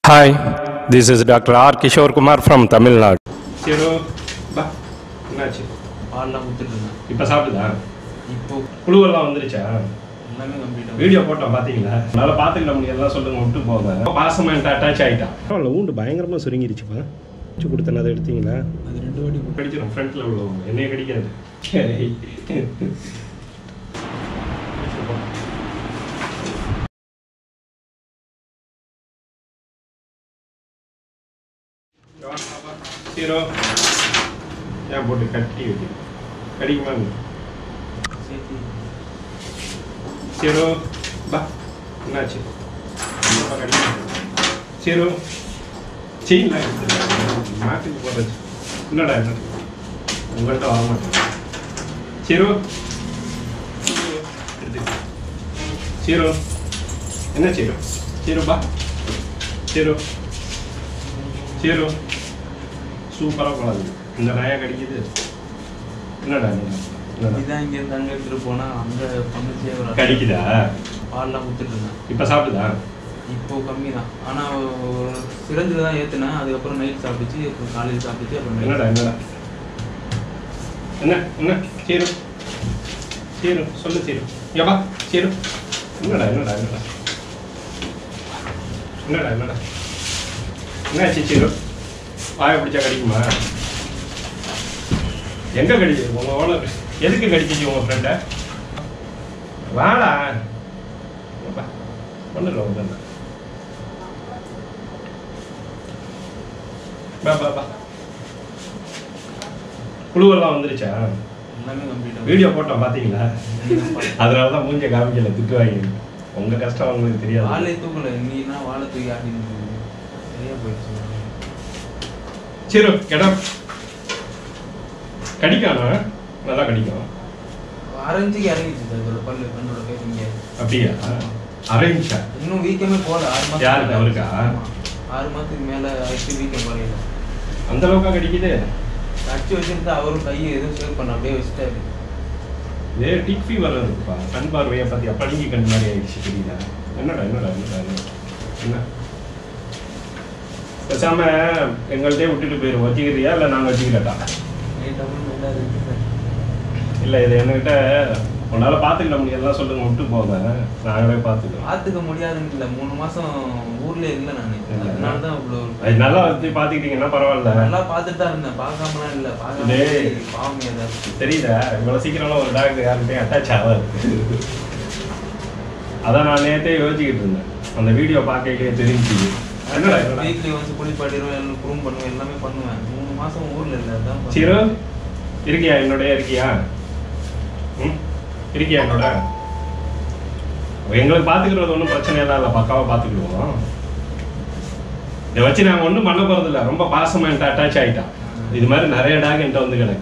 Hi, this is Dr. R. Kishore Kumar from Tamil Nadu. சரி பா என்னாச்சு பால்லாம் கொடுத்துட்டு இருந்தேன் இப்போ சாப்பிடுதா இப்போ புழுவெல்லாம் வந்துருச்சா எல்லாமே கம்ப்ளீட்டாக வீடியோ போட்டோம் பார்த்தீங்களா அதனால பார்த்துக்கிட முடியும் எல்லாம் சொல்லுங்க விட்டு போங்க பாசமா என்கிட்ட அட்டாச் ஆகிட்டான் இல்லை ஊண்டு பயங்கரமாக சுருங்கிருச்சுப்பா வச்சு கொடுத்தேன் அதை எடுத்தீங்களா அது ரெண்டு வாட்டி போட்டு கடிச்சிடும் ஃப்ரண்ட்டில் உள்ளவங்க என்னைய கடிக்காது சரி சீரோ ஏன் போட்டு கட்டி வைக்க கடிக்குமா சேர்த்து சீரோ பா என்னாச்சு என்னப்பா கடிக்குமா சீரோ செயின்லாம் எடுத்து மாட்டுக்கு போடுறது என்னடா என்ன உங்கள்கிட்ட வர மாட்டேன் சீரோ எடுத்து சீரோ என்ன சீரோ சீரோ பா சீரோ சீரோ சூப்பராக பழகுது இந்த நாயா கடிக்குது என்னடா நீ என்னடா இதான் இங்கேருந்து அங்கே எடுத்துகிட்டு போனால் அங்கே பண்ணிச்சே ஒரு கடிக்குதா பால்லாம் கொடுத்துட்டு இருந்தேன் இப்போ சாப்பிடுதா இப்போ கம்மி தான் ஆனால் சிறஞ்சு தான் ஏற்றுனேன் அதுக்கப்புறம் நைட் சாப்பிட்டுச்சு அப்புறம் காலையில் சாப்பிட்டுச்சு அப்புறம் என்னடா night என்னடா என்ன என்ன சீரு சீரு சொல்லு சீரு ஏப்பா சீரு என்னடா என்னடா என்னடா என்னடா என்னடா என்னாச்சு சீரு வாயை பிடிச்சா கடிக்குமா எங்க கடிச்சு உங்க ஓனர் எதுக்கு கடிச்சிச்சு உங்க ஃப்ரெண்ட வாடா ஏப்பா, ஒண்ணுல்ல ஒண்ணு பா பா பா புழுவெல்லாம் வந்துருச்சா எல்லாமே கம்ப்ளீட்டாக வீடியோ போட்டோம் பாத்தீங்களா அதனால தான் மூஞ்ச காமிக்கல திட்டுவாங்க உங்க கஷ்டம் உங்களுக்கு தெரியாது வாழை தூக்கல நீனா வாழை தூக்கி ஆடி சரியா போயிடுச்சு சரி இடம் கடிக்கானா நல்லா கடிக்கும் அரைஞ்சிக்கு இறங்கிச்சு அதோட பல்லு கண்ணோட பேர் இங்கே அப்படியா அரேஞ்சா இன்னும் வீக்கமே போகல ஆறு மாதம் யாருக்கு, அவருக்கா? ஆறு மாதத்துக்கு மேலே ஆயிடுச்சு வீக்கம் குறையல அந்த அளவுக்கா கடிக்குது கட்சி வச்சிருந்து அவரும் கையை எதுவும் சேவ் பண்ண அப்படியே வச்சுட்டாரு இதே டிக் ஃபீவர் இருக்குப்பா கண் பார்வையை பத்தி படுங்கி கண் மாதிரி ஆயிடுச்சு தெரியுதா என்னடா என்னடா என்னடா என்னடா? என்ன பேசாம எங்கள்கிட்டயே விட்டுட்டு போயிரு வச்சுக்கிறியா இல்லை நாங்கள் வச்சுக்கிறட்டா நைட்டாகவும் நல்லா இருக்கு சார் இல்லை இது என்கிட்ட உன்னால பார்த்துக்கிட முடியாதுலாம் சொல்லுங்க விட்டு போங்க நாங்களே பார்த்துக்கிறோம் பார்த்துக்க முடியாதுன்னு இல்லை மூணு மாசம் ஊர்ல இல்லை நான் இல்ல. அதனால தான் இவ்வளோ அது நல்லா வச்சு பார்த்துக்கிட்டீங்கன்னா பரவாயில்ல நல்லா பார்த்துட்டு தான் இருந்தேன் பார்க்காமலாம் இல்லை பார்க்காம டேய். பாவம் ஏதாவது தெரியுதா இவ்வளோ சீக்கிரம்லாம் ஒரு டாக்டர் யாருக்கிட்டையும் அட்டாச் ஆகாது அதான் நான் நேற்றே யோசிச்சுக்கிட்டு இருந்தேன் அந்த வீடியோ பார்க்கலையே தெரிஞ்சு என்னடா என்னடா வீக்லி வந்து குளிப்பாட்டிடுவேன் எல்லாம் குரூம் பண்ணுவேன் எல்லாமே பண்ணுவேன் மூணு மாசம் ஊர்ல இல்லை அதான் பண்ணேன். சீரோ இருக்கியா என்னோடய இருக்கியா ம் இருக்கியா என்னோட எங்களுக்கு பார்த்துக்கிறது ஒன்றும் பிரச்சனை எல்லாம் இல்லை பக்காவாக பார்த்துக்கிடுவோம் இதை வச்சு நாங்கள் ஒன்றும் பண்ண போகிறது இல்லை ரொம்ப பாசமாக என்கிட்ட அட்டாச் ஆகிட்டான் இது மாதிரி நிறைய டாக் என்கிட்ட வந்து கிடக்கு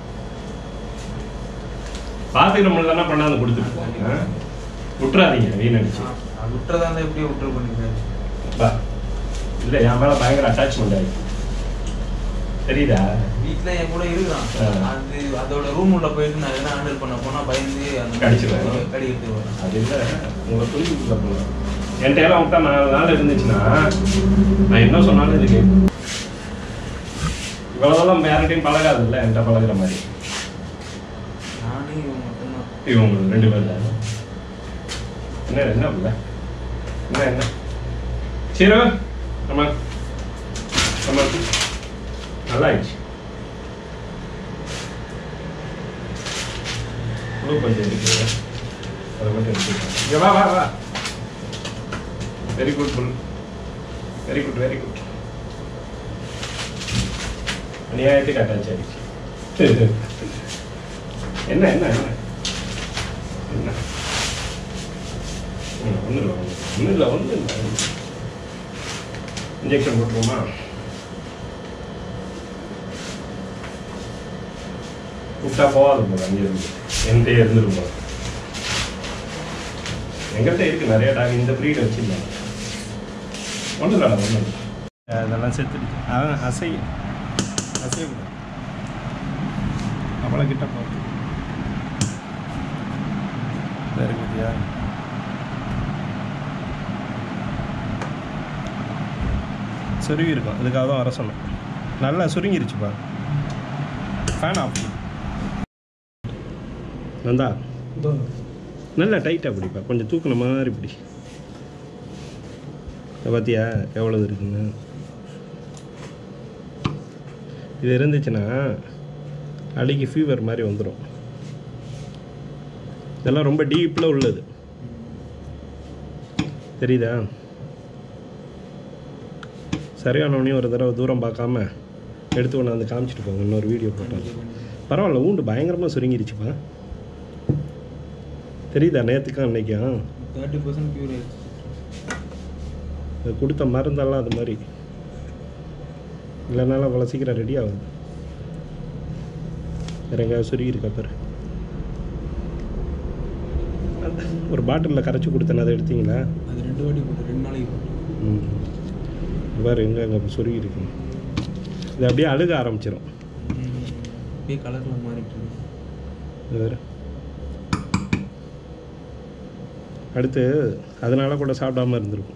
பார்த்துக்கிற முடியலன்னா பண்ணாந்து கொடுத்துட்டு போங்க ஆ? விட்டுறாதீங்க வீணடிச்சு அது விட்டுறதா இருந்தா எப்படியோ விட்டுரு பண்ணிக்கிறேன் பா இல்லை என் மேலே பயங்கர அட்டாச்மெண்ட் ஆகிடுச்சு தெரியுதா வீட்ல என் கூட இருக்கான் ஆ. அது அதோட ரூம் உள்ள போயிட்டு நான் எதனா ஹேண்டில் பண்ண போனா பயந்து அந்த கடிச்சிருவேன். கடி எடுத்து வரேன் அது இல்லை உங்களை புரிஞ்சு கொடுக்கணும் என்கிட்ட எல்லாம் விட்டா நாலு நாள் இருந்துச்சுன்னா நான் என்ன சொன்னாலும் இது கேட்கும் இவ்வளோதெல்லாம் யார்கிட்டையும் பழகாது இல்லை என்கிட்ட பழகுற மாதிரி நானே இவன் மட்டும்தான் இவங்க ரெண்டு பேர் தான் என்ன என்ன பிள்ளை என்ன என்ன சரி ஆமா ஆமா நல்லா ஆயிடுச்சு புழு கொஞ்சம் இருக்கு அதை மட்டும் எடுத்துக்கலாம் இங்க வா வா வா very good full very good very good அநியாயத்துக்கு அட்டாச் ஆயிடுச்சு என்ன என்ன என்ன என்ன ஒன்றும் இல்லை ஒன்றும் இல்லை ஒன்றும் இல்லை இன்ஜெக்ஷன் போட்டுருவோமா விட்டா போகாது போல அங்கே இருந்து என்கிட்டயே இருந்துட்டு போல எங்கிட்ட இருக்கு நிறைய டாக் இந்த ப்ரீட் வச்சிருந்தாங்க ஒன்றும் இல்லைடா ஒன்றும் இல்லை அதெல்லாம் செத்துடுச்சு அதான் அசை அசைய அவ்வளோ கிட்ட போகுது இருக்குதியா சுருவி இருக்கும் அதுக்காக தான் வர சொன்னேன் நல்லா சுருங்கிருச்சுப்பா ஃபேன் ஆஃப் நந்தா நல்லா டைட்டாக பிடிப்பா கொஞ்சம் தூக்குன மாதிரி பிடி இதை பார்த்தியா எவ்வளவு இருக்குன்னு இது இருந்துச்சுன்னா அடிக்கு ஃபீவர் மாதிரி வந்துடும் இதெல்லாம் ரொம்ப டீப்பில் உள்ளது தெரியுதா சரியானவனையும் ஒரு தடவை தூரம் பார்க்காம எடுத்து கொண்டு வந்து காமிச்சிட்டு போங்க இன்னொரு வீடியோ போட்டோம் பரவாயில்ல ஊண்டு பயங்கரமாக சுருங்கிருச்சுப்பா தெரியுதா நேற்றுக்கும் அன்னைக்கும் தேர்ட்டி பர்சன்ட் க்யூர் ஆயிடுச்சு இது கொடுத்த மருந்தெல்லாம் அது மாதிரி இல்லைனாலும் அவ்வளோ சீக்கிரம் ரெடி ஆகுது வேற எங்கேயாவது சுருகி இருக்கா பாரு அந்த ஒரு பாட்டிலில் கரைச்சி கொடுத்தேன் அதை எடுத்தீங்களா அது ரெண்டு வாட்டி போட்டு ரெண்டு நாளைக்கு போட்டேன் ம் வேறு எங்கே அங்கே சுருகி இருக்கு இது அப்படியே அழுக ஆரம்பிச்சிடும் ம். அப்படியே கலரில் மாறிட்டு இருக்கு. இது வேறு அடுத்து அதனால கூட சாப்பிடாம இருந்திருக்கும்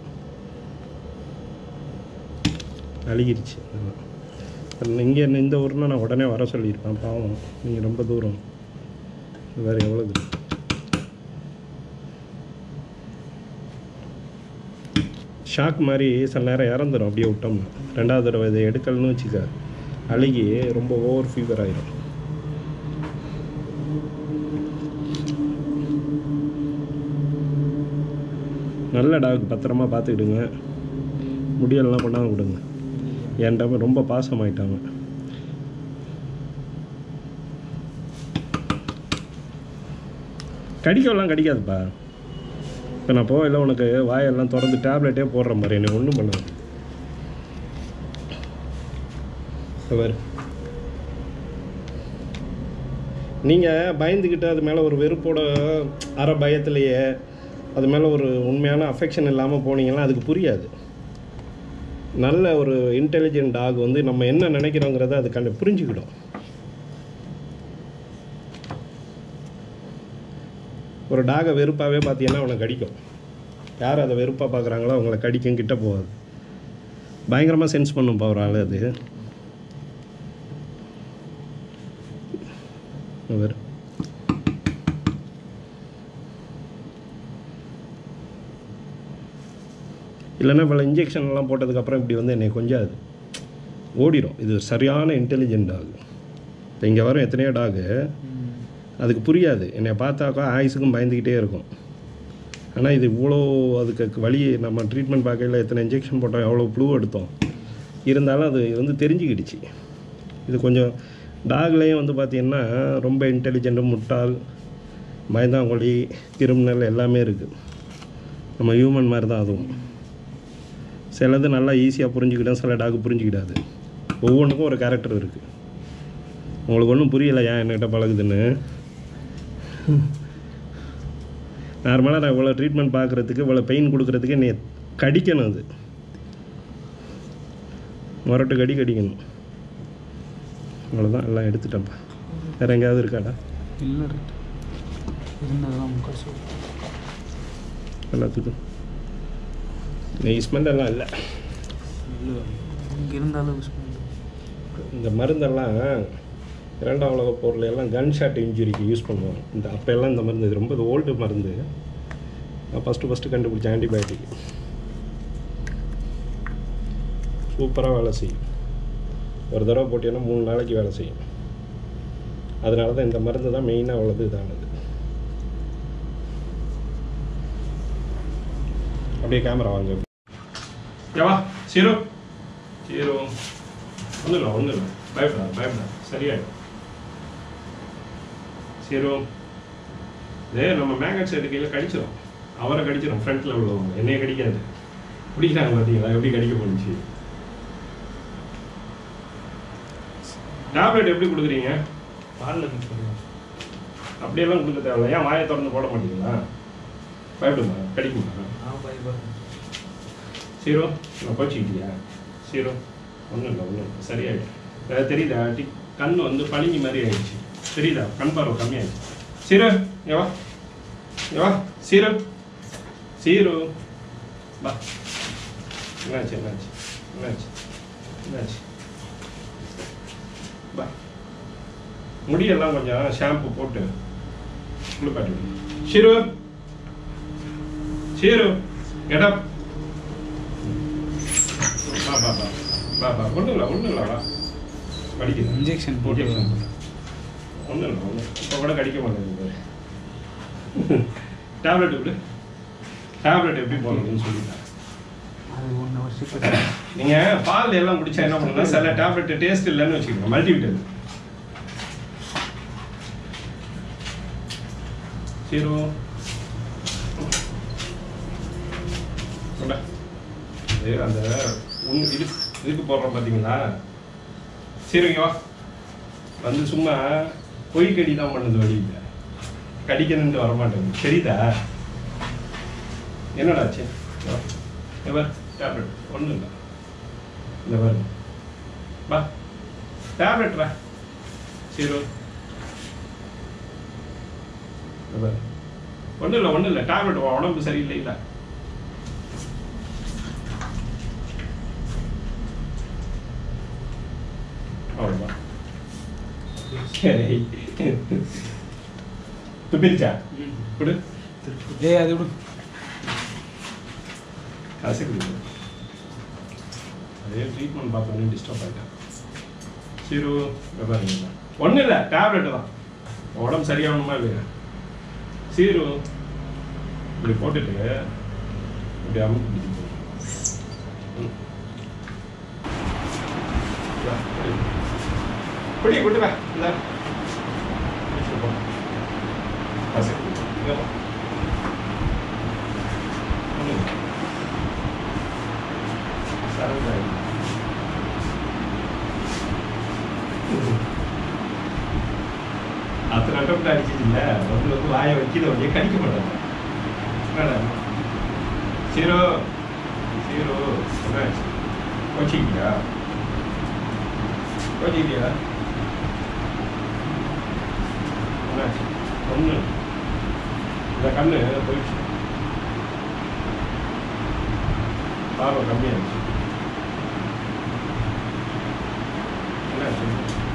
அழுகிருச்சு இங்கே இந்த ஊர்னா நான் உடனே வர சொல்லியிருப்பேன் பாவம் நீங்கள் ரொம்ப தூரம் இது வேறு எவ்வளோ தூரம் ஷாக் மாதிரி சில நேரம் இறந்துடும் அப்படியே விட்டோம்னா ரெண்டாவது தடவை இதை எடுக்கலன்னு வச்சுக்க அழுகி ரொம்ப ஓவர் ஃபீவர் ஆயிரும் நல்ல டாக் பத்திரமா பார்த்துக்கிடுங்க முடியெல்லாம் கொண்டாந்து கொடுங்க என்கிட்ட ரொம்ப பாசமாயிட்டாங்க கடிக்கவெல்லாம் கடிக்காதுப்பா இப்போ நான் போகல உனக்கு வாயெல்லாம் திறந்து டேப்லெட்டே போடுற மாதிரி எனக்கு ஒன்றும் பண்ணாது அவர் நீங்கள் பயந்துக்கிட்டு அது மேலே ஒரு வெறுப்போட அற பயத்திலேயே அது மேலே ஒரு உண்மையான அஃபெக்ஷன் இல்லாமல் போனீங்கன்னா அதுக்கு புரியாது நல்ல ஒரு இன்டெலிஜென்ட் டாக் வந்து நம்ம என்ன நினைக்கிறோங்கிறத அது கண்டு புரிஞ்சுக்கிடும் ஒரு டாகை வெறுப்பாகவே பார்த்தீங்கன்னா அவனை கடிக்கும் யார் அதை வெறுப்பாக பார்க்குறாங்களோ அவங்கள கடிக்கும் கிட்ட போகாது பயங்கரமாக சென்ஸ் பண்ணும் ஒரு ஆள் அது அவர் இல்லைன்னா இவ்வளோ இன்ஜெக்ஷன்லாம் போட்டதுக்கப்புறம் இப்படி வந்து என்னை கொஞ்சாது ஓடிடும் இது சரியான இன்டெலிஜென்ட் டாக் இப்போ இங்கே வரும் எத்தனையோ டாகு ம். அதுக்கு புரியாது என்னை பார்த்தாக்கா ஆயுசுக்கும் பயந்துக்கிட்டே இருக்கும் ஆனால் இது இவ்வளோ அதுக்கு வழி நம்ம ட்ரீட்மெண்ட் பார்க்கையில் எத்தனை இன்ஜெக்ஷன் போட்டோம் எவ்வளோ ப்ளூ எடுத்தோம் இருந்தாலும் அது வந்து தெரிஞ்சுக்கிடுச்சு இது கொஞ்சம் டாக்லேயும் வந்து பார்த்திங்கன்னா ரொம்ப இன்டெலிஜென்ட்டு முட்டாள் பயந்தாங்கொழி கிரிமினல் எல்லாமே இருக்குது நம்ம ஹியூமன் மாதிரி தான் அதுவும் சிலது நல்லா ஈஸியாக புரிஞ்சுக்கிட்டோம் சில டாக் புரிஞ்சுக்கிடாது ஒவ்வொன்றுக்கும் ஒரு கேரக்டர் இருக்குது உங்களுக்கு ஒன்றும் புரியல ஏன் என்கிட்ட பழகுதுன்னு நார்மலாக நான் இவ்வளோ ட்ரீட்மெண்ட் பார்க்குறதுக்கு இவ்வளோ பெயின் கொடுக்குறதுக்கு என்னை கடிக்கணும் அது முரட்டு கடி கடிக்கணும் அவ்வளோதான் எல்லாம் எடுத்துட்டேன்ப்பா வேறு எங்கேயாவது இருக்காடா இல்லை ரைட் இருந்ததெல்லாம் முக்காசு எல்லாத்துக்கும் நெய் ஸ்மெல் எல்லாம் இல்லை இல்லை இங்கே இருந்தாலும் யூஸ் பண்ணுறது இந்த மருந்தெல்லாம் இரண்டாம் உலக போரில் எல்லாம் கன் ஷாட் இன்ஜுரிக்கு யூஸ் பண்ணுவாங்க இந்த அப்போ எல்லாம் இந்த மருந்து இது ரொம்ப ஓல்டு மருந்து நான் ஃபஸ்ட்டு ஃபஸ்ட்டு கண்டுபிடிச்ச ஆன்டிபயோட்டிக் சூப்பராக வேலை செய்யும் ஒரு தடவை போட்டீங்கன்னா மூணு நாளைக்கு வேலை செய்யும் அதனால தான் இந்த மருந்து தான் மெயினாக உள்ளது இதானது அப்படியே கேமரா வாங்க ஏவா சீரோ சீரோ ஒன்றும் இல்லை ஒன்றும் இல்லை பயப்படாது பயப்படாது சரியாயிடும் சீரோ இதே நம்ம மேகட்ஸ் எடுக்கையில் கடிச்சிடும் அவரை கடிச்சிடும் ஃப்ரண்ட்டில் உள்ளவங்க என்னைய கடிக்காது பிடிக்கிறாங்க பார்த்தீங்களா எப்படி கடிக்க போணுச்சு டேப்லெட் எப்படி கொடுக்குறீங்க பாலில் மிக்ஸ் பண்ணுவோம் அப்படியெல்லாம் கொடுக்க தேவையில்ல ஏன் வாயை திறந்து போட மாட்டீங்களா பயப்படுமா கடிக்குமா நான் பயப்படுறேன் சீரோ நான் கோச்சிக்கிட்டியா சீரோ ஒன்றும் இல்லை ஒன்றும் இல்லை சரியாயிடும் வேறு தெரியுதா டி கண் வந்து பளிங்கி மாதிரி ஆயிடுச்சு தெரியுதா கண் பார்வை கம்மியாயிடுச்சு சீரோ இங்க வா இங்க வா சீரோ சீரோ வா என்னாச்சு என்னாச்சு என்னாச்சு என்னாச்சு பா முடியெல்லாம் கொஞ்சம் ஷாம்பு போட்டு குளிப்பாட்டி விடு. ஷிரு ஷிரு கெடப் பா பா பா பா பா ஒன்றும் இல்லை ஒன்றும் இல்லை வா கடிக்குது இன்ஜெக்ஷன் போட்டு ஒன்றும் இல்லை ஒன்றும் இப்போ கூட கடிக்க மாட்டேங்குது டேப்லெட் எப்படி டேப்லெட் எப்படி போடுறதுன்னு சொல்லிட்டேன் அது ஒன்று வருஷத்துக்கு நீங்கள் பால் எல்லாம் குடிச்சா என்ன பண்ணுன்னா சில டேப்லெட் டேஸ்ட் இல்லைன்னு வச்சுக்கோங்க மல்டிவிட்டல் சீரோ கொண்டா. இது அந்த உன் இது இதுக்கு போடுறோம் பார்த்தீங்களா சீரங்க வா வந்து சும்மா பொய் கடி தான் பண்ணுது வழியில் கடிக்கணுன்ட்டு வரமாட்டேங்குது தெரியுதா என்னடா ஆச்சு வா. இங்க பாரு டேப்லெட் ஒன்றும் இல்லை இந்த பாரு வா டேப்லெட் வா சீரோ இந்த பாரு ஒன்றும் இல்லை ஒன்றும் இல்லை டேப்லெட் உடம்பு சரியில்லை இல்லை அவ்வளோதான் சரி துப்பிருச்சா கொடு ஏய் அது விடு காசு கொடுங்க அதே ட்ரீட்மெண்ட் பார்த்தோன்னே டிஸ்டர்ப் ஆகிட்டேன் சீரு பாருங்க ஒன்றும் இல்லை டேப்லெட்டு தான் உடம்பு சரியாகணுமா இல்லையா சீரு இப்படி போட்டுட்டு இப்படி அமுக்கு பிடி கொண்டு வா இந்த பிடிச்சிட்டு போ. காசு கொடு. இங்க வா. ஒண்ணும் இல்ல. சரண்டர் ஆயிடு. அத்தனை அட்டம் அடிச்சிட்டு வந்து வந்து வாயை வைக்கிற வழியே கடிக்க மாட்டாங்க என்னடா சீரோ சீரோ என்னாச்சு கோச்சிக்கிட்டியா கோச்சிக்கிட்டியா என்னாச்சு ஒன்று இந்த கண்ணு போயிடுச்சு பார்வை கம்மியாகிடுச்சு என்னாச்சு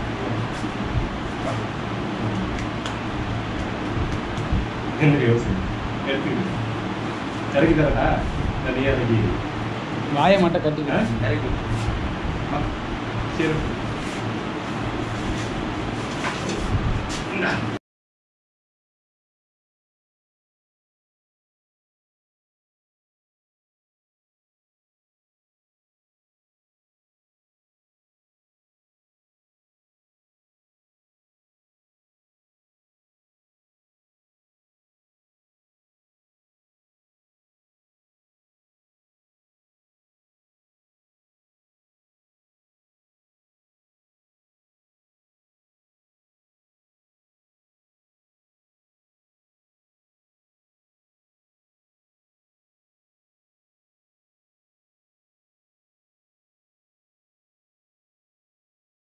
என்ன யோசனை எடுத்துக்கிட்டு இறக்கி தரடா நிறைய இறக்கி வாயை மட்டும் கட்டி ஆ? இறக்கி வா. சரி இந்தா.